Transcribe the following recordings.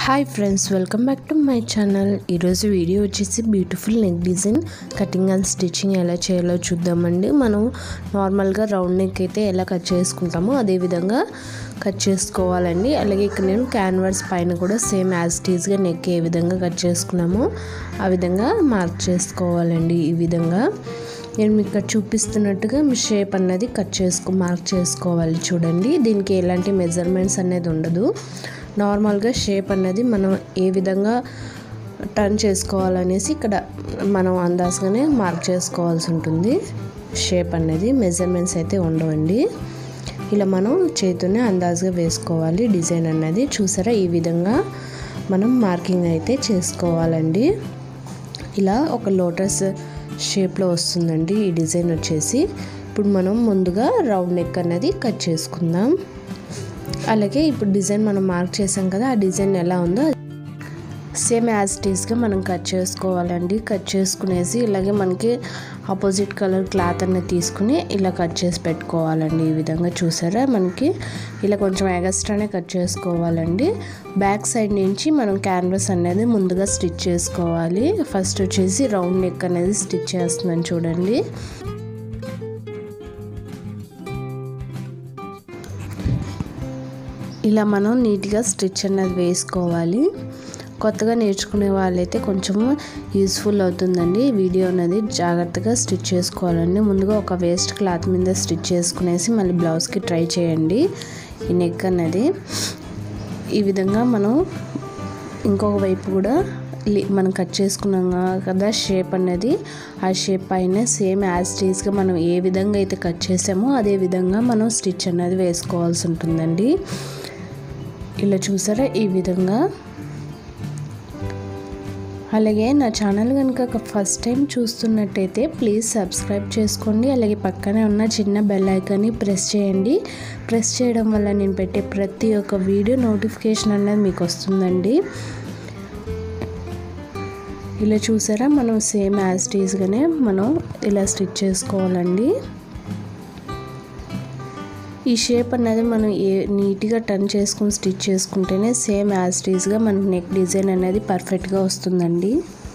hi friends welcome back to my channel ఈరోజు video వచ్చేసి beautiful neck design cutting and stitching ఎలా చేయాలో చూద్దామండి మనం నార్మల్గా రౌండ్ నెక్ అయితే ఎలా కట్ చేసుకుంటామో అదే విధంగా కట్ చేసుకోవాలండి అలాగే ఇక్కడ నేను క్యాన్వాస్ పైన కూడా సేమ్ యాజ్ టీజ్గా నెక్ ఏ విధంగా కట్ చేసుకున్నామో ఆ విధంగా మార్క్ చేసుకోవాలండి ఈ విధంగా నేను మీకు ఇక్కడ చూపిస్తున్నట్టుగా మీ షేప్ అన్నది కట్ చేసుకో మార్క్ చేసుకోవాలి చూడండి దీనికి ఎలాంటి మెజర్మెంట్స్ అనేది ఉండదు నార్మల్గా షేప్ అనేది మనం ఏ విధంగా టర్న్ చేసుకోవాలనేసి ఇక్కడ మనం అందాజగానే మార్క్ చేసుకోవాల్సి ఉంటుంది షేప్ అనేది మెజర్మెంట్స్ అయితే ఉండవండి ఇలా మనం చేతినే అందాజుగా వేసుకోవాలి డిజైన్ అన్నది చూసారా ఈ విధంగా మనం మార్కింగ్ అయితే చేసుకోవాలండి ఇలా ఒక లోటస్ షేప్లో వస్తుందండి ఈ డిజైన్ వచ్చేసి ఇప్పుడు మనం ముందుగా రౌండ్ నెక్ అనేది కట్ చేసుకుందాం అలాగే ఇప్పుడు డిజైన్ మనం మార్క్ చేసాం కదా ఆ డిజైన్ ఎలా ఉందో సేమ్ యాజ్ టీస్గా మనం కట్ చేసుకోవాలండి కట్ చేసుకునేసి ఇలాగే మనకి ఆపోజిట్ కలర్ క్లాత్ అనేది తీసుకుని ఇలా కట్ చేసి పెట్టుకోవాలండి ఈ విధంగా చూసారా మనకి ఇలా కొంచెం ఎగస్ట్రానే కట్ చేసుకోవాలండి బ్యాక్ సైడ్ నుంచి మనం క్యాన్వాస్ అనేది ముందుగా స్టిచ్ చేసుకోవాలి ఫస్ట్ వచ్చేసి రౌండ్ నెక్ అనేది స్టిచ్ చేస్తున్నాను చూడండి ఇలా మనం నీట్గా స్టిచ్ అనేది వేసుకోవాలి కొత్తగా నేర్చుకునే వాళ్ళైతే కొంచెం యూస్ఫుల్ అవుతుందండి వీడియో అనేది జాగ్రత్తగా స్టిచ్ చేసుకోవాలండి ముందుగా ఒక వేస్ట్ క్లాత్ మీద స్టిచ్ చేసుకునేసి మళ్ళీ బ్లౌజ్కి ట్రై చేయండి ఈ నెక్ అన్నది ఈ విధంగా మనం ఇంకొక వైపు కూడా మనం కట్ చేసుకున్నాం కదా షేప్ అనేది ఆ షేప్ పైన సేమ్ యాజ్ టీస్గా మనం ఏ విధంగా అయితే కట్ చేసామో అదే విధంగా మనం స్టిచ్ అనేది వేసుకోవాల్సి ఉంటుందండి ఇలా చూసారా ఈ విధంగా అలాగే నా ఛానల్ కనుక ఫస్ట్ టైం చూస్తున్నట్టయితే ప్లీజ్ సబ్స్క్రైబ్ చేసుకోండి అలాగే పక్కనే ఉన్న చిన్న బెల్ ఐకాన్ని ప్రెస్ చేయండి ప్రెస్ చేయడం వల్ల నేను పెట్టే ప్రతి ఒక్క వీడియో నోటిఫికేషన్ అనేది మీకు వస్తుందండి ఇలా చూసారా మనం సేమ్ యాజ్ టీస్గానే మనం ఇలా స్టిచ్ చేసుకోవాలండి ఈ షేప్ అనేది మనం ఏ నీట్గా టర్న్ చేసుకుని స్టిచ్ చేసుకుంటేనే సేమ్ యాజ్ టీజ్గా మనకి నెక్ డిజైన్ అనేది పర్ఫెక్ట్గా వస్తుందండి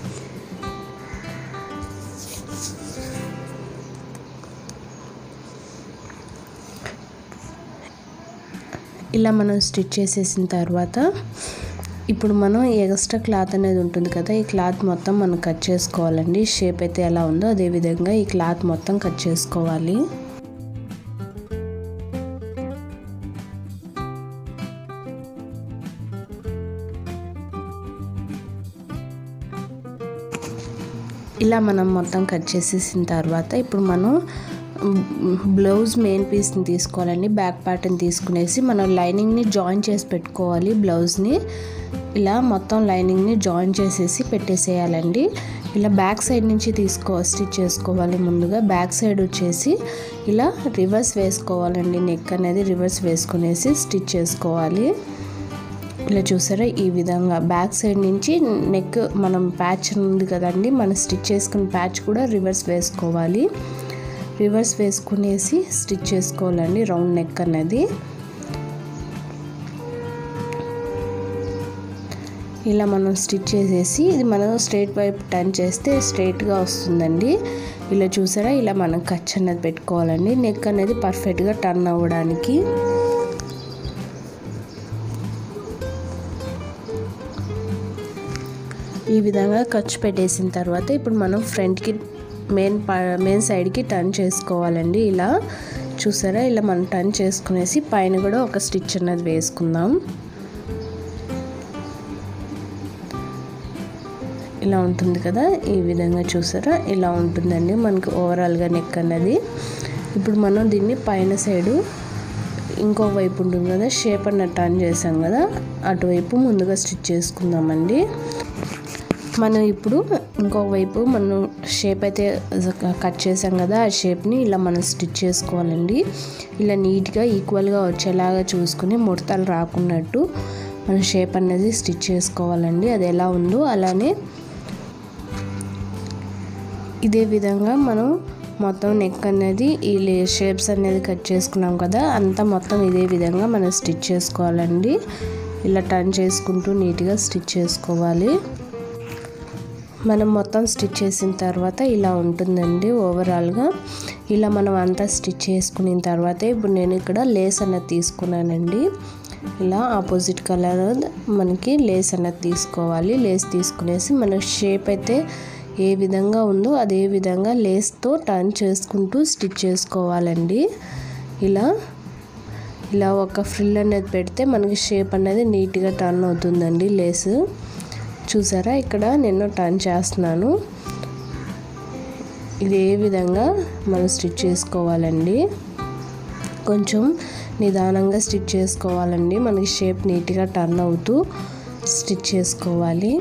ఇలా మనం స్టిచ్ చేసేసిన తర్వాత ఇప్పుడు మనం ఎక్స్ట్రా క్లాత్ అనేది ఉంటుంది కదా ఈ క్లాత్ మొత్తం మనం కట్ చేసుకోవాలండి షేప్ అయితే ఎలా ఉందో అదేవిధంగా ఈ క్లాత్ మొత్తం కట్ చేసుకోవాలి ఇలా మనం మొత్తం కట్ చేసేసిన తర్వాత ఇప్పుడు మనం బ్లౌజ్ మెయిన్ పీస్ని తీసుకోవాలండి బ్యాక్ పార్ట్ని తీసుకునేసి మనం లైనింగ్ని జాయిన్ చేసి పెట్టుకోవాలి బ్లౌజ్ని ఇలా మొత్తం లైనింగ్ని జాయిన్ చేసేసి పెట్టేసేయాలండి ఇలా బ్యాక్ సైడ్ నుంచి తీసుకో స్టిచ్ చేసుకోవాలి ముందుగా బ్యాక్ సైడ్ వచ్చేసి ఇలా రివర్స్ వేసుకోవాలండి నెక్ అనేది రివర్స్ వేసుకునేసి స్టిచ్ చేసుకోవాలి ఇలా చూసారా ఈ విధంగా బ్యాక్ సైడ్ నుంచి నెక్ మనం ప్యాచ్ ఉంది కదండి మనం స్టిచ్ చేసుకున్న ప్యాచ్ కూడా రివర్స్ వేసుకోవాలి రివర్స్ వేసుకునేసి స్టిచ్ చేసుకోవాలండి రౌండ్ నెక్ అనేది ఇలా మనం స్టిచ్ చేసేసి ఇది మనం స్ట్రైట్ వైపు టర్న్ చేస్తే స్ట్రైట్గా వస్తుందండి ఇలా చూసారా ఇలా మనం కచ్ అనేది పెట్టుకోవాలండి నెక్ అనేది పర్ఫెక్ట్గా టర్న్ అవ్వడానికి ఈ విధంగా ఖర్చు పెట్టేసిన తర్వాత ఇప్పుడు మనం ఫ్రంట్కి మెయిన్ మెయిన్ సైడ్కి టర్న్ చేసుకోవాలండి ఇలా చూసారా ఇలా మనం టర్న్ చేసుకునేసి పైన కూడా ఒక స్టిచ్ అన్నది వేసుకుందాం ఇలా ఉంటుంది కదా ఈ విధంగా చూసారా ఇలా ఉంటుందండి మనకి ఓవరాల్గా నెక్ అన్నది ఇప్పుడు మనం దీన్ని పైన సైడు ఇంకో వైపు ఉంటుంది కదా షేప్ అన్న టర్న్ చేసాం కదా అటువైపు ముందుగా స్టిచ్ చేసుకుందామండి మనం ఇప్పుడు ఇంకో వైపు మనం షేప్ అయితే కట్ చేసాం కదా ఆ షేప్ని ఇలా మనం స్టిచ్ చేసుకోవాలండి ఇలా నీట్గా ఈక్వల్గా వచ్చేలాగా చూసుకుని ముడతలు రాకున్నట్టు మనం షేప్ అనేది స్టిచ్ చేసుకోవాలండి అది ఎలా ఉందో అలానే ఇదే విధంగా మనం మొత్తం నెక్ అనేది ఈ షేప్స్ అనేది కట్ చేసుకున్నాం కదా అంతా మొత్తం ఇదే విధంగా మనం స్టిచ్ చేసుకోవాలండి ఇలా టర్న్ చేసుకుంటూ నీట్గా స్టిచ్ చేసుకోవాలి మనం మొత్తం స్టిచ్ చేసిన తర్వాత ఇలా ఉంటుందండి ఓవరాల్గా ఇలా మనం అంతా స్టిచ్ చేసుకున్న తర్వాత ఇప్పుడు నేను ఇక్కడ లేస్ అన్నది తీసుకున్నానండి ఇలా ఆపోజిట్ కలర్ మనకి లేస్ అన్నది తీసుకోవాలి లేస్ తీసుకునేసి మన షేప్ అయితే ఏ విధంగా ఉందో అదే విధంగా లేస్తో టర్న్ చేసుకుంటూ స్టిచ్ చేసుకోవాలండి ఇలా ఇలా ఒక ఫ్రిల్ అనేది పెడితే మనకి షేప్ అనేది నీట్గా టర్న్ అవుతుందండి లేస్ చూసారా ఇక్కడ నేను టర్న్ చేస్తున్నాను ఇది ఏ విధంగా మనం స్టిచ్ చేసుకోవాలండి కొంచెం నిదానంగా స్టిచ్ చేసుకోవాలండి మనకి షేప్ నీట్గా టర్న్ అవుతూ స్టిచ్ చేసుకోవాలి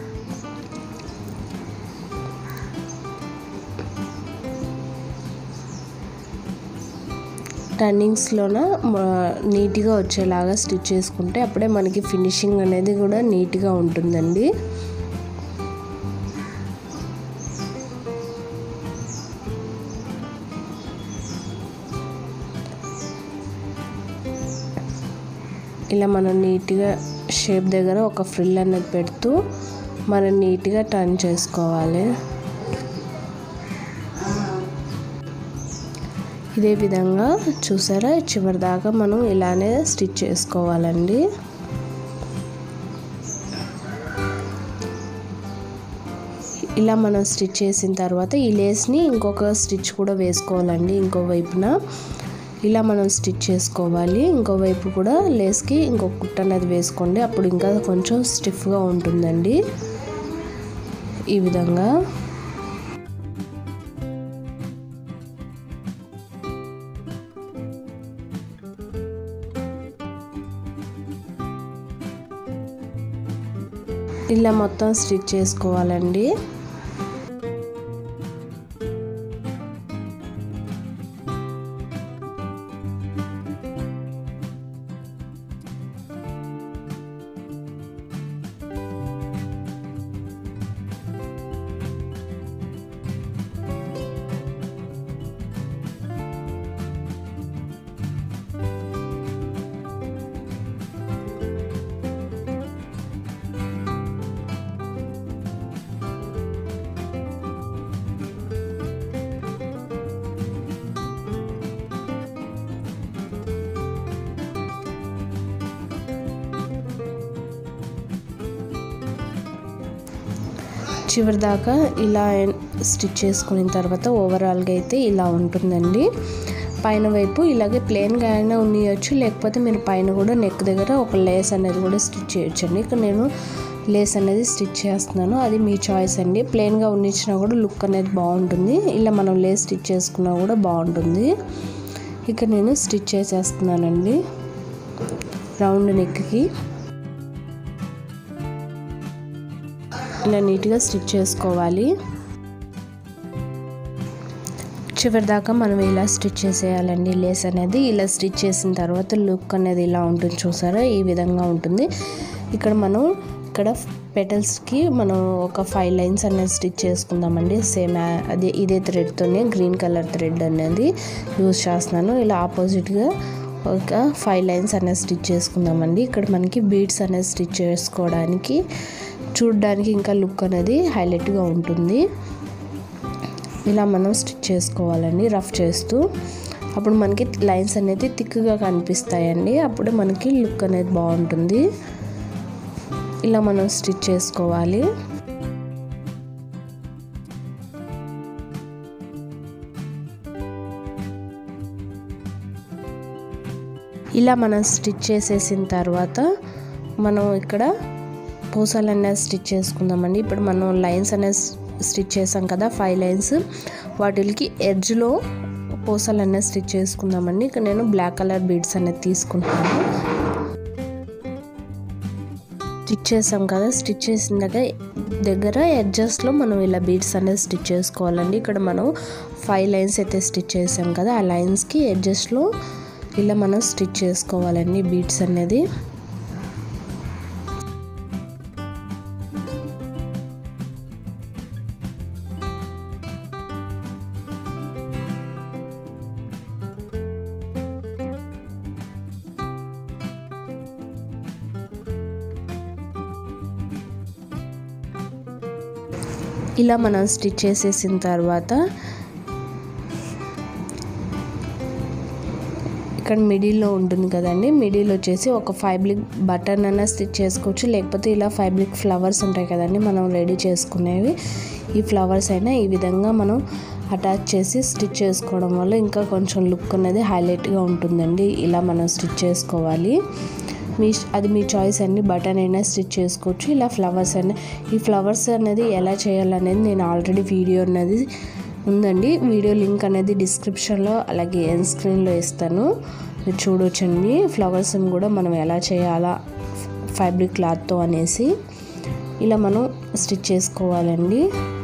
టర్నింగ్స్లోన నీట్గా వచ్చేలాగా స్టిచ్ చేసుకుంటే అప్పుడే మనకి ఫినిషింగ్ అనేది కూడా నీట్గా ఉంటుందండి ఇలా మనం నీట్గా షేప్ దగ్గర ఒక ఫ్రిల్ అనేది పెడుతూ మనం నీట్గా టర్న్ చేసుకోవాలి ఇదే విధంగా చూసారా చివరి దాకా మనం ఇలానే స్టిచ్ చేసుకోవాలండి ఇలా మనం స్టిచ్ చేసిన తర్వాత ఈ లేస్ని ఇంకొక స్టిచ్ కూడా వేసుకోవాలండి ఇంకో వైపున ఇలా మనం స్టిచ్ చేసుకోవాలి ఇంకో వైపు కూడా లేస్కి ఇంకొక కుట్ట అనేది వేసుకోండి అప్పుడు ఇంకా కొంచెం స్టిఫ్గా ఉంటుందండి ఈ విధంగా ఇలా మొత్తం స్టిచ్ చేసుకోవాలండి చివరి దాకా ఇలా స్టిచ్ చేసుకున్న తర్వాత ఓవరాల్గా అయితే ఇలా ఉంటుందండి పైన వైపు ఇలాగే ప్లెయిన్గా అయినా ఉన్నయచ్చు లేకపోతే మీరు పైన కూడా నెక్ దగ్గర ఒక లేస్ అనేది కూడా స్టిచ్ చేయొచ్చండి ఇక్కడ నేను లేస్ అనేది స్టిచ్ చేస్తున్నాను అది మీ చాయిస్ అండి ప్లెయిన్గా ఉన్నిచ్చినా కూడా లుక్ అనేది బాగుంటుంది ఇలా మనం లేస్ స్టిచ్ చేసుకున్నా కూడా బాగుంటుంది ఇక నేను స్టిచ్ చేసేస్తున్నానండి రౌండ్ నెక్కి ఇలా నీట్గా స్టిచ్ చేసుకోవాలి చివరి దాకా మనం ఇలా స్టిచ్ చేసేయాలండి లేస్ అనేది ఇలా స్టిచ్ చేసిన తర్వాత లుక్ అనేది ఇలా ఉంటుంది చూసారా ఈ విధంగా ఉంటుంది ఇక్కడ మనం ఇక్కడ పెటల్స్కి మనం ఒక ఫైవ్ లైన్స్ అనేది స్టిచ్ చేసుకుందామండి సేమ్ అదే ఇదే థ్రెడ్తోనే గ్రీన్ కలర్ థ్రెడ్ అనేది యూజ్ చేస్తున్నాను ఇలా ఆపోజిట్గా ఒక ఫైవ్ లైన్స్ అనేది స్టిచ్ చేసుకుందామండి ఇక్కడ మనకి బీడ్స్ అనేది స్టిచ్ చేసుకోవడానికి చూడడానికి ఇంకా లుక్ అనేది హైలైట్గా ఉంటుంది ఇలా మనం స్టిచ్ చేసుకోవాలండి రఫ్ చేస్తూ అప్పుడు మనకి లైన్స్ అనేది థిక్గా కనిపిస్తాయండి అప్పుడు మనకి లుక్ అనేది బాగుంటుంది ఇలా మనం స్టిచ్ చేసుకోవాలి ఇలా మనం స్టిచ్ చేసేసిన తర్వాత మనం ఇక్కడ పూసలు అనేది స్టిచ్ చేసుకుందామండి ఇప్పుడు మనం లైన్స్ అనేది స్టిచ్ చేసాం కదా ఫైవ్ లైన్స్ వాటికి ఎడ్జ్లో పూసలు అనేది స్టిచ్ చేసుకుందామండి ఇక్కడ నేను బ్లాక్ కలర్ బీడ్స్ అనేది తీసుకుంటాను స్టిచ్ చేసాం కదా స్టిచ్ చేసిన దగ్గర దగ్గర ఎడ్జస్ట్లో మనం ఇలా బీడ్స్ అనేది స్టిచ్ చేసుకోవాలండి ఇక్కడ మనం ఫైవ్ లైన్స్ అయితే స్టిచ్ చేసాం కదా ఆ లైన్స్కి ఎడ్జస్ట్లో ఇలా మనం స్టిచ్ చేసుకోవాలండి బీడ్స్ అనేది ఇలా మనం స్టిచ్ చేసేసిన తర్వాత ఇక్కడ మిడిల్లో ఉంటుంది కదండి మిడిల్ వచ్చేసి ఒక ఫైబ్రిక్ బటన్ అన్న స్టిచ్ చేసుకోవచ్చు లేకపోతే ఇలా ఫైబ్రిక్ ఫ్లవర్స్ ఉంటాయి కదండి మనం రెడీ చేసుకునేవి ఈ ఫ్లవర్స్ అయినా ఈ విధంగా మనం అటాచ్ చేసి స్టిచ్ చేసుకోవడం వల్ల ఇంకా కొంచెం లుక్ అనేది హైలైట్గా ఉంటుందండి ఇలా మనం స్టిచ్ చేసుకోవాలి మీ అది మీ చాయిస్ అండి బటన్ అయినా స్టిచ్ చేసుకోవచ్చు ఇలా ఫ్లవర్స్ అయినా ఈ ఫ్లవర్స్ అనేది ఎలా చేయాలనేది నేను ఆల్రెడీ వీడియో అనేది ఉందండి వీడియో లింక్ అనేది డిస్క్రిప్షన్లో అలాగే ఎన్ స్క్రీన్లో ఇస్తాను మీరు చూడొచ్చండి ఫ్లవర్స్ని కూడా మనం ఎలా చేయాలా ఫ్యాబ్రిక్ క్లాత్తో అనేసి ఇలా మనం స్టిచ్ చేసుకోవాలండి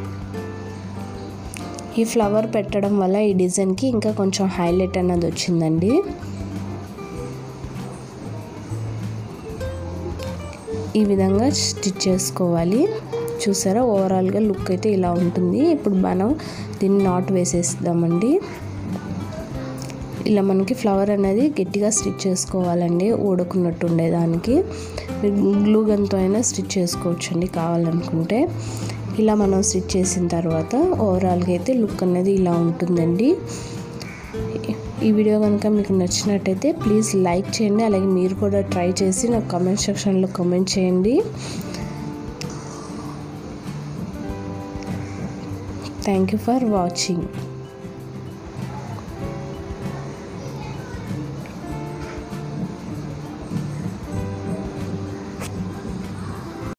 ఈ ఫ్లవర్ పెట్టడం వల్ల ఈ డిజైన్కి ఇంకా కొంచెం హైలైట్ అన్నది వచ్చిందండి ఈ విధంగా స్టిచ్ చేసుకోవాలి చూసారా ఓవరాల్గా లుక్ అయితే ఇలా ఉంటుంది ఇప్పుడు మనం దీన్ని నాట్ వేసేద్దామండి ఇలా మనకి ఫ్లవర్ అనేది గట్టిగా స్టిచ్ చేసుకోవాలండి ఊడుకున్నట్టు ఉండేదానికి మీరు గ్లూ గన్తో అయినా స్టిచ్ చేసుకోవచ్చండి కావాలనుకుంటే ఇలా మనం స్టిచ్ చేసిన తర్వాత ఓవరాల్గా అయితే లుక్ అనేది ఇలా ఉంటుందండి ఈ వీడియో కనుక మీకు నచ్చినట్టయితే ప్లీజ్ లైక్ చేయండి అలాగే మీరు కూడా ట్రై చేసి నాకు కామెంట్ సెక్షన్లో కామెంట్ చేయండి థ్యాంక్ యూ ఫర్ వాచింగ్